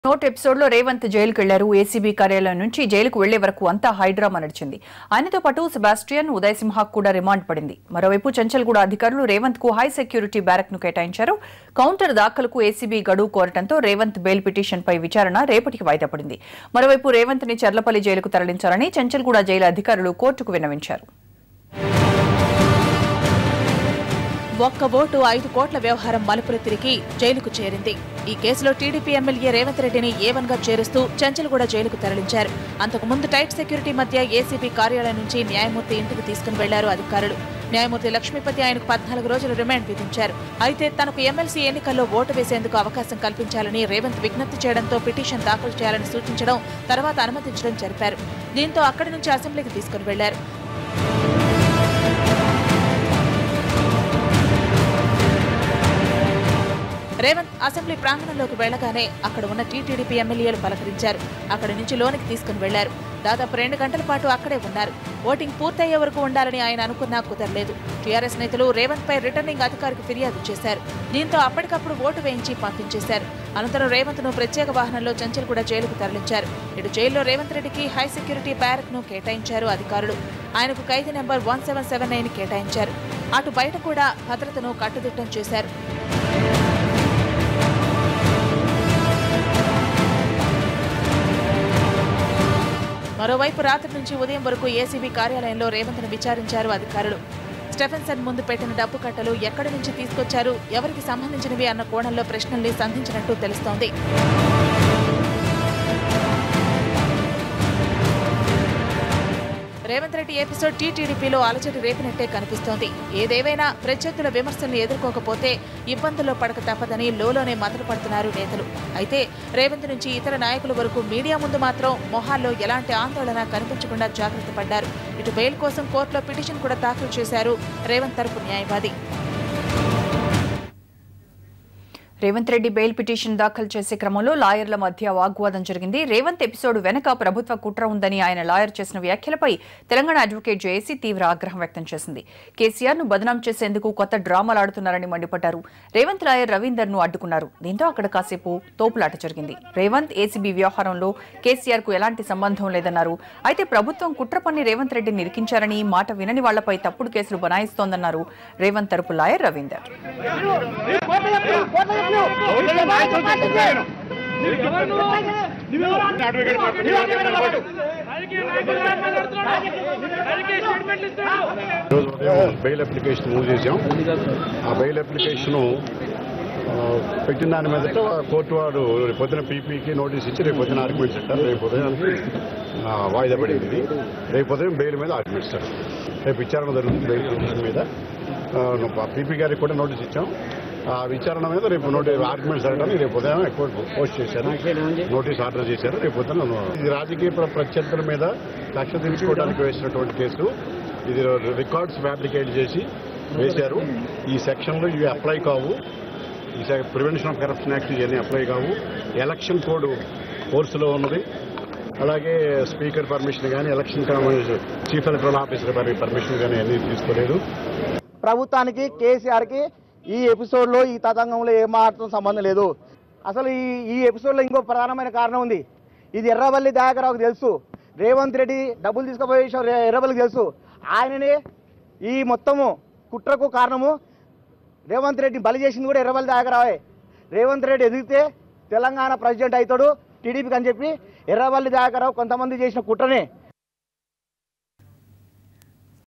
Note episode లో రేవంత్ జైలుకు వెళ్లారు ఏసీబీ కార్యాలయం నుంచి జైలుకు వెళ్లే వరకు అంతా హైడ్రామా నడిచింది ఆయనతో పాటు సెబాస్టియన్ ఉదయ్ సింహాకు కూడా రిమాండ్ పడింది మరోవైపు చంచల్గూడ అధికారులు రేవంత్ కు హై సెక్యూరిటీ బ్యారక్ ను కేటాయించారు కౌంటర్ దాఖలకు ఏసీబీ గడువు కోరటంతో రేవంత్ బెయిల్ పిటిషన్ పై విచారణ రేపటికి వాయిదా పడింది మరోవైపు రేవంత్ ని చర్లపల్లి జైలుకు తరలించాలని చంచల్గూడ జైలు అధికారులు కోర్టుకు విన్నవించారు ఒక్క ఓటు ఐదు కోట్ల వ్యవహారం మలుపులు తిరిగి జైలుకు చేరింది ఈ కేసులో టీడీపీ ఎమ్మెల్యే రేవంత్ రెడ్డిని ఏవన్ గా చేరుస్తూ చంచల్గూడ జైలుకు తరలించారు అంతకుముందు టైట్ సెక్యూరిటీ మధ్య ఏసీబీ కార్యాలయం నుంచి న్యాయమూర్తి ఇంటికి తీసుకుని వెళ్లారు అధికారులు న్యాయమూర్తి లక్ష్మీపతి ఆయనకు పద్నాలుగు రోజులు రిమాండ్ విధించారు అయితే తనకు ఎమ్మెల్సీ ఎన్నికల్లో ఓటు వేసేందుకు అవకాశం కల్పించాలని రేవంత్ విజ్ఞప్తి చేయడంతో పిటిషన్ దాఖలు చేయాలని సూచించడం తర్వాత అనుమతించడం జరిపారు దీంతో అక్కడి నుంచి అసెంబ్లీకి తీసుకుని వెళ్లారు రేవంత్ అసెంబ్లీ ప్రాంగణంలోకి వెళ్లగానే అక్కడ ఉన్న టీటీడీపీ ఎమ్మెల్యేలు పలకరించారు అక్కడి నుంచి లోనికి తీసుకుని వెళ్లారు దాదాపు రెండు గంటల పాటు అక్కడే ఉన్నారు ఓటింగ్ పూర్తయ్యే వరకు ఉండాలని ఆయన అనుకున్నా కుదరలేదు టీఆర్ఎస్ నేతలు రేవంత్ పై రిటర్నింగ్ అధికారికి ఫిర్యాదు చేశారు దీంతో అప్పటికప్పుడు ఓటు వేయించి పంపించేశారు అనంతరం రేవంత్ ను ప్రత్యేక వాహనంలో చంచల్గూడ జైలుకు తరలించారు ఇటు జైల్లో రేవంత్ రెడ్డికి హై సెక్యూరిటీ బ్యారక్ ను కేటాయించారు అధికారులు ఆయనకు ఖైదీ number one seven seven nine కేటాయించారు అటు బయట కూడా భద్రతను కట్టుదిట్టం చేశారు మరోవైపు రాత్రి నుంచి ఉదయం వరకు ఏసీబీ కార్యాలయంలో రేవంత్ను విచారించారు అధికారులు స్టెఫెన్సన్ ముందు పెట్టిన డబ్బు కట్టలు ఎక్కడి నుంచి తీసుకొచ్చారు ఎవరికి సంబంధించినవి అన్న కోణంలో ప్రశ్నల్ని సంధించినట్టు తెలుస్తోంది రేవంత్ రెడ్డి ఎపిసోడ్ టీటీడీపీలో అలచటి రేపినట్టే కనిపిస్తోంది ఏదేవైనా ప్రత్యర్థుల విమర్శల్ని ఎదుర్కోకపోతే ఇబ్బందుల్లో పడక తప్పదని లోలోనే పడుతున్నారు నేతలు అయితే రేవంత్ నుంచి ఇతర నాయకుల వరకు మీడియా ముందు మాత్రం మొహాల్లో ఎలాంటి ఆందోళన కనిపించకుండా జాగ్రత్త పడ్డారు ఇటు బెయిల్ కోసం కోర్టులో పిటిషన్ కూడా దాఖలు చేశారు రేవంత్ తరపు న్యాయవాది రేవంత్ రెడ్డి బెయిల్ పిటిషన్ దాఖలు చేసే క్రమంలో లాయర్ల మధ్య వాగ్వాదం జరిగింది రేవంత్ ఎపిసోడ్ వెనక ప్రభుత్వ కుట్ర ఉందని ఆయన లాయర్ చేసిన వ్యాఖ్యలపై తెలంగాణ అడ్వకేట్ జేఏసీ తీవ్ర ఆగ్రహం వ్యక్తం చేసింది కేసీఆర్ ను బదనాం చేసేందుకు కొత్త డ్రామాలు ఆడుతున్నారని మండిపడ్డారు రేవంత్ లాయర్ రవీందర్ ను అడ్డుకున్నారు దీంతో అక్కడ కాసేపు తోపులాట జరిగింది రేవంత్ ఏసీబీ వ్యవహారంలో కేసీఆర్ కు ఎలాంటి సంబంధం లేదన్నారు అయితే ప్రభుత్వం కుట్ర పన్ని రేవంత్ రెడ్డిని నిరికించారని మాట వినని వాళ్లపై తప్పుడు కేసులు బనాయిస్తోందన్నారు రేవంత్ తరపు లాయర్ రవీందర్ ఈరోజు ఉదయం బెయిల్ అప్లికేషన్ మూవ్ చేశాం ఆ బెయిల్ అప్లికేషన్ పెట్టిన దాని మీదట కోర్టు వాడు రేపు పొద్దున పీపీకి నోటీస్ ఇచ్చి రేపు పొద్దున ఆర్గ్యుమెంట్స్ ఇస్తారు రేపు ఉదయానికి ఆ, వాయిదా పడింది ఇది. రేపు ఉదయం బెయిల్ మీద ఆర్గ్యుమెంట్స్ ఇస్తారు రేపు విచారణ జరుగుతుంది బెయిల్ పిటిషన్ మీద పీపీ గారికి కూడా నోటీస్ ఇచ్చాం ఆ విచారణ మీద రేపు నోటీస్ ఆర్గ్యుమెంట్స్ జరగడానికి రేపు ఉదయం కోర్టు పోస్ట్ చేశారు నోటీస్ ఆర్డర్ చేశారు రేపు పొద్దున ఇది రాజకీయ ప్ర- ప్రత్యర్థుల మీద కక్ష తీర్చుకోవడానికి వేసినటువంటి కేసు ఇది రికార్డ్స్ ఫ్యాబ్రికేట్ చేసి వేశారు ఈ సెక్షన్లో ఇవి అప్లై కావు ఈ ప్రివెన్షన్ ఆఫ్ కరప్షన్ యాక్ట్ ఇవన్నీ అప్లై కావు ఎలక్షన్ కోడ్ కోర్సులో ఉన్నది అలాగే స్పీకర్ పర్మిషన్ కానీ election chief electoral officer permission కానీ అన్నీ తీసుకోలేదు ప్రభుత్వానికి కేసీఆర్కి ఈ ఎపిసోడ్లో ఈ తతంగంలో ఏమాత్రం సంబంధం లేదు అసలు ఈ ఈ ఎపిసోడ్లో ఇంకో ప్రధానమైన కారణం ఉంది ఇది ఎర్రవల్లి దయాకరావుకు తెలుసు రేవంత్ రెడ్డి డబ్బులు తీసుకుపోయే విషయం రే- ఎర్రవల్లికి తెలుసు ఆయననే ఈ మొత్తము కుట్రకు కారణము రేవంత్ రెడ్డి బలి చేసింది కూడా ఎర్రవల్లి దయాకరావే రేవంత్ రెడ్డి ఎదిగితే తెలంగాణ ప్రెసిడెంట్ అవుతాడు టీడీపీకి అని చెప్పి ఎర్రవల్లి దయాకరావు కొంతమంది చేసిన కుట్రనే